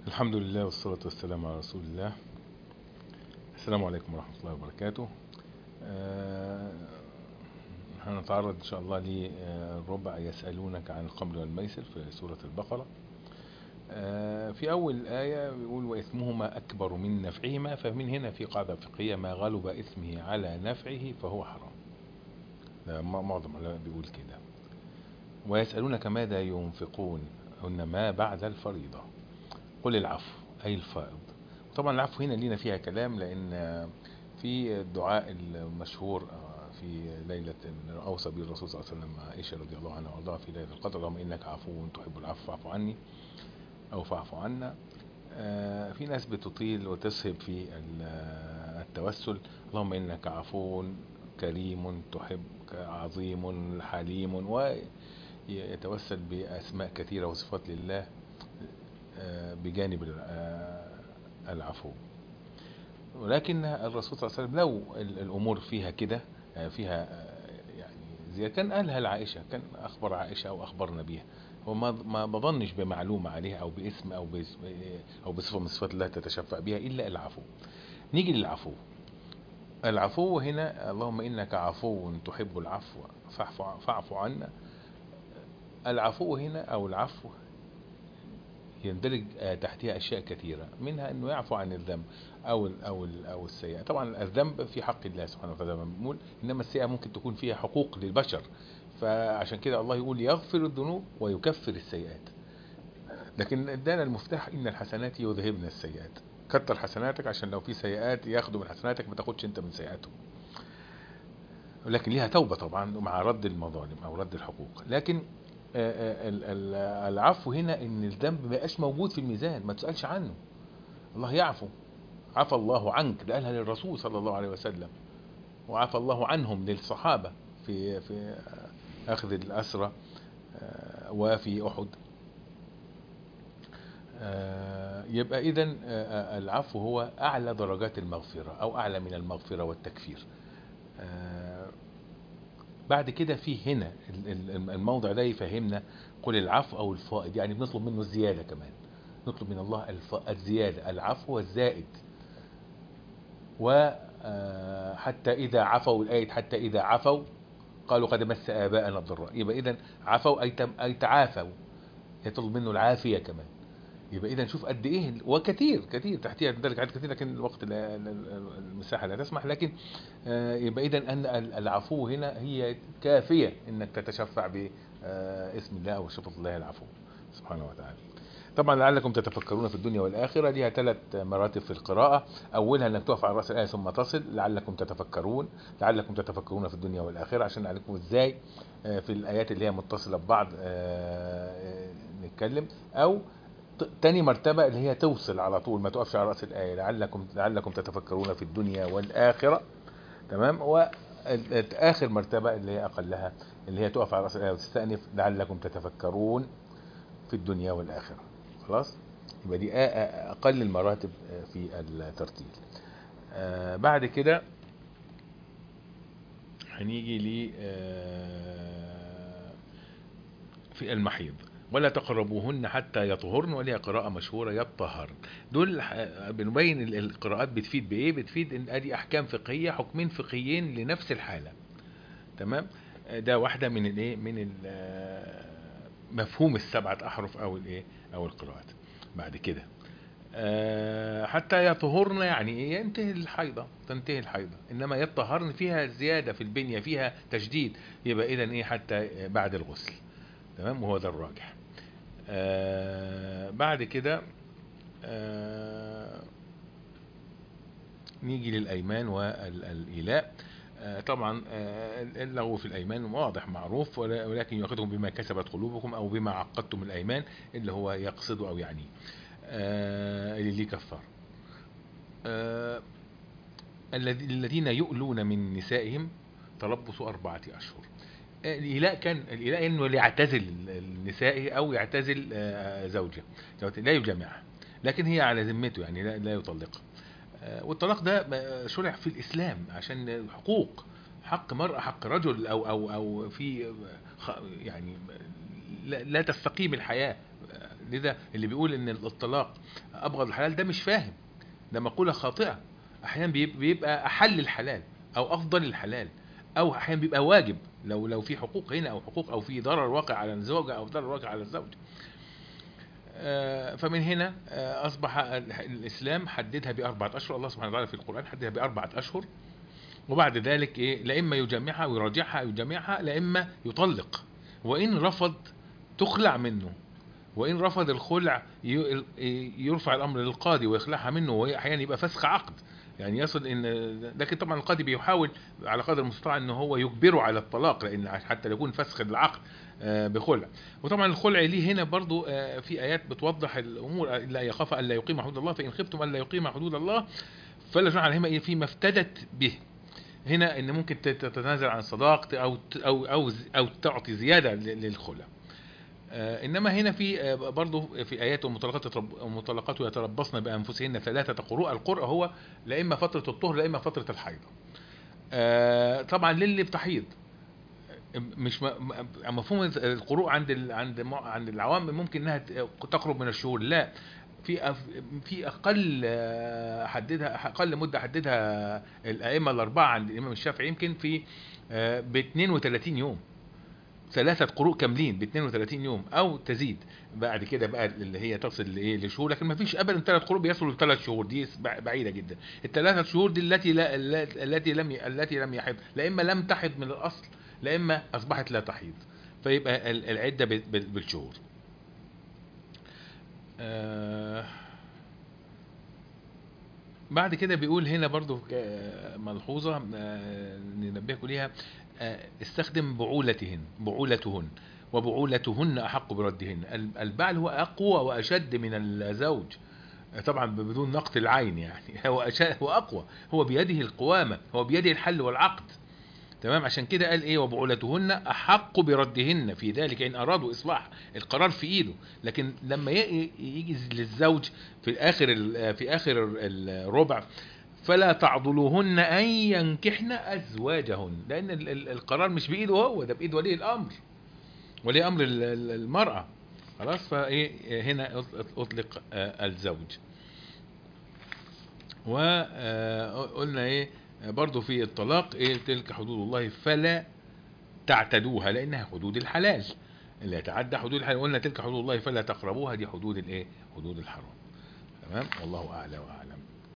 الحمد لله والصلاة والسلام على رسول الله السلام عليكم ورحمة الله وبركاته آه، هنتعرض إن شاء الله لربع يسألونك عن الخمر والميسر في سورة البقرة آه، في أول آية بيقول وإثمهما أكبر من نفعهما فمن هنا في قاعدة فقهية ما غلب إثمه على نفعه فهو حرام ده معظم العلماء بيقول كده ويسألونك ماذا ينفقون هن ما بعد الفريضة قل العفو أي الفائض طبعا العفو هنا لينا فيها كلام لأن في الدعاء المشهور في ليلة أوصى به الرسول صلى الله عليه وسلم مع عائشة رضي الله عنها وارضاها في ليلة القدر اللهم إنك عفو تحب العفو فاعف عني أو فاعف عنا في ناس بتطيل وتسهب في التوسل اللهم إنك عفو كريم تحب عظيم حليم ويتوسل بأسماء كثيرة وصفات لله بجانب العفو ولكن الرسول صلى الله عليه وسلم لو الأمور فيها كده فيها يعني زي كان قالها لعائشة كان أخبر عائشة أو أخبرنا بيها هو ما ما بظنش بمعلومة عليها أو باسم أو أو بصفة من صفات الله تتشفع بها إلا العفو نيجي للعفو العفو هنا اللهم إنك عفو تحب العفو فاعف عنا العفو هنا أو العفو يندرج تحتها اشياء كثيره منها انه يعفو عن الذنب او ال او ال او السيئه طبعا الذنب في حق الله سبحانه وتعالى بنقول انما السيئه ممكن تكون فيها حقوق للبشر فعشان كده الله يقول يغفر الذنوب ويكفر السيئات لكن ادانا المفتاح ان الحسنات يذهبن السيئات كتر حسناتك عشان لو في سيئات ياخدوا من حسناتك ما تاخدش انت من سيئاتهم ولكن ليها توبه طبعا مع رد المظالم او رد الحقوق لكن العفو هنا ان الذنب ما يبقاش موجود في الميزان ما تسالش عنه الله يعفو عفى الله عنك ده قالها للرسول صلى الله عليه وسلم وعفى الله عنهم للصحابه في في اخذ الاسرى وفي احد يبقى اذا العفو هو اعلى درجات المغفره او اعلى من المغفره والتكفير بعد كده في هنا الموضع ده يفهمنا قل العفو او الفائض يعني بنطلب منه الزيادة كمان نطلب من الله الزيادة العفو والزائد وحتى اذا عفوا الاية حتى اذا عفوا قالوا قد مس اباءنا الضراء يبقى اذا عفوا اي تعافوا يطلب منه العافية كمان يبقى اذا نشوف قد ايه وكثير كثير تحتها ذلك عدد كثير لكن الوقت المساحه لا تسمح لكن يبقى اذا ان العفو هنا هي كافيه انك تتشفع باسم الله او صفه الله العفو سبحانه وتعالى طبعا لعلكم تتفكرون في الدنيا والاخره ليها ثلاث مراتب في القراءه اولها انك تقف على راس الايه ثم تصل لعلكم تتفكرون لعلكم تتفكرون في الدنيا والاخره عشان نعلمكم ازاي في الايات اللي هي متصله ببعض نتكلم او تاني مرتبة اللي هي توصل على طول ما تقفش على رأس الآية لعلكم لعلكم تتفكرون في الدنيا والآخرة تمام وآخر مرتبة اللي هي أقلها اللي هي تقف على رأس الآية وتستأنف لعلكم تتفكرون في الدنيا والآخرة خلاص يبقى دي أقل المراتب في الترتيل بعد كده هنيجي ل في المحيض ولا تقربوهن حتى يطهرن وليها قراءة مشهورة يطهرن دول بنبين القراءات بتفيد بايه بتفيد ان ادي احكام فقهية حكمين فقهيين لنفس الحالة تمام ده واحدة من الايه من مفهوم السبعة احرف او الايه او القراءات بعد كده حتى يطهرن يعني ايه ينتهي الحيضة تنتهي الحيضة انما يطهرن فيها زيادة في البنية فيها تجديد يبقى اذا ايه حتى بعد الغسل تمام وهو ده الراجح آه بعد كده آه نيجي للأيمان والإيلاء آه طبعا آه اللغو في الأيمان واضح معروف ولكن يؤخذهم بما كسبت قلوبكم أو بما عقدتم الأيمان اللي هو يقصد أو يعني آه اللي ليه كفار آه الذين يؤلون من نسائهم تربص أربعة أشهر الإيلاء كان الإيلاء إنه يعتزل النساء أو يعتزل زوجه لا يجامعها لكن هي على ذمته يعني لا, لا يطلقها والطلاق ده شرع في الإسلام عشان حقوق حق مرأة حق رجل أو أو أو في يعني لا تستقيم الحياة لذا اللي بيقول ان الطلاق ابغض الحلال ده مش فاهم ده مقولة خاطئة احيانا بيب- بيبقى احل الحلال او افضل الحلال او احيانا بيبقى واجب لو لو في حقوق هنا او حقوق او في ضرر واقع على الزوجة او ضرر واقع على الزوج آه، فمن هنا آه، اصبح ال- الاسلام حددها باربعة اشهر الله سبحانه وتعالى في القرآن حددها باربعة اشهر وبعد ذلك ايه لا اما يجمعها ويراجعها او يجمعها لا اما يطلق وان رفض تخلع منه وان رفض الخلع ي- يرفع الامر للقاضي ويخلعها منه واحيانا يبقى فسخ عقد يعني يصل ان لكن طبعا القاضي بيحاول على قدر المستطاع ان هو يجبره على الطلاق لان حتى يكون فسخ العقد آه، بخلع وطبعا الخلع ليه هنا برضو آه، في ايات بتوضح الامور لا يخاف الا يقيم حدود الله فان خفتم الا يقيم حدود الله فلا جناح عليهما فيما افتدت به هنا ان ممكن تت- تتنازل عن صداقة او ت- او او او تعطي زياده ل- للخلع آه، انما هنا في آه، برضه في ايات المطلقات يترب- المطلقات يتربصن بانفسهن ثلاثه قروء القرء هو لا اما فتره الطهر لا اما فتره الحيض آه، طبعا للي بتحيض مش م- م- مفهوم القروء عند ال... عند م- عند العوام ممكن انها ت- تقرب من الشهور لا في أف- في اقل آه، حددها اقل مده حددها الائمه الاربعه عند الامام الشافعي يمكن في ب 32 يوم ثلاثة قروء كاملين ب 32 يوم او تزيد بعد كده بقى اللي هي تصل لايه لشهور لكن ما فيش ابدا ثلاث قروء بيصلوا لثلاث شهور دي بع- بعيده جدا الثلاثه شهور دي التي لا التي لم التي لم يحض لا اما لم تحض من الاصل لا اما اصبحت لا تحيض فيبقى ال- العده بال- بال- بالشهور آه، بعد كده بيقول هنا برضو ك- ملحوظة آه، ننبهكم ليها آه، استخدم بعولتهن بعولتهن وبعولتهن أحق بردهن ال- البعل هو أقوى وأشد من الزوج آه، طبعا بدون نقط العين يعني هو أشد هو أقوى هو بيده القوامة هو بيده الحل والعقد تمام عشان كده قال ايه وبعولتهن احق بردهن في ذلك ان ارادوا اصلاح القرار في ايده لكن لما ي- يجي للزوج في اخر ال- في اخر الربع فلا تعضلوهن ان ينكحن ازواجهن لان ال- ال- القرار مش بايده هو ده بايد ولي الامر ولي امر ال- ال- المراه خلاص فايه هنا أط- اطلق آه، الزوج وقلنا ايه برضو في الطلاق ايه تلك حدود الله فلا تعتدوها لانها حدود الحلال اللي يتعدى حدود الحلال قلنا تلك حدود الله فلا تقربوها دي حدود الايه حدود الحرام تمام والله اعلى واعلم